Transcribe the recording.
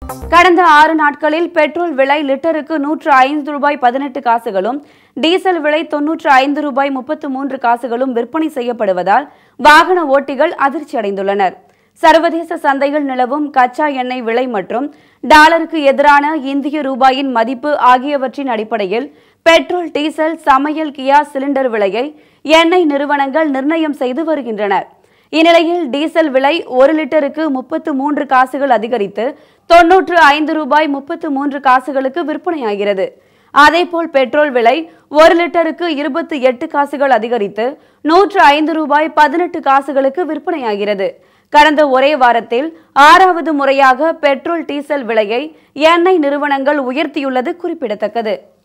கடந்த ஆறு நாட்களில் பெட்ரோல் விலை லிட்டருக்கு நூற்று ஐந்து ரூபாய் பதினெட்டு காசுகளும் டீசல் விலை தொன்னூற்று ஐந்து ரூபாய் முப்பத்து மூன்று காசுகளும் விற்பனை செய்யப்படுவதால் வாகன ஓட்டிகள் அதிர்ச்சி அடைந்துள்ளனர் சர்வதேச சந்தையில் நிலவும் கச்சா எண்ணெய் விலை மற்றும் டாலருக்கு எதிரான இந்திய ரூபாயின் மதிப்பு ஆகியவற்றின் அடிப்படையில் பெட்ரோல் டீசல் சமையல் கியா சிலிண்டர் விலையை எண்ணெய் நிறுவனங்கள் நிர்ணயம் செய்து வருகின்றனர் இந்நிலையில் டீசல் விலை ஒரு லிட்டருக்கு முப்பத்து மூன்று காசுகள் அதிகரித்து தொன்னூற்று ஐந்து ரூபாய் முப்பத்து மூன்று காசுகளுக்கு விற்பனையாகிறது அதேபோல் பெட்ரோல் விலை ஒரு லிட்டருக்கு இருபத்தி எட்டு காசுகள் அதிகரித்து நூற்று ஐந்து ரூபாய் பதினெட்டு காசுகளுக்கு விற்பனையாகிறது கடந்த ஒரே வாரத்தில் ஆறாவது முறையாக பெட்ரோல் டீசல் விலையை எண்ணெய் நிறுவனங்கள் உயர்த்தியுள்ளது குறிப்பிடத்தக்கது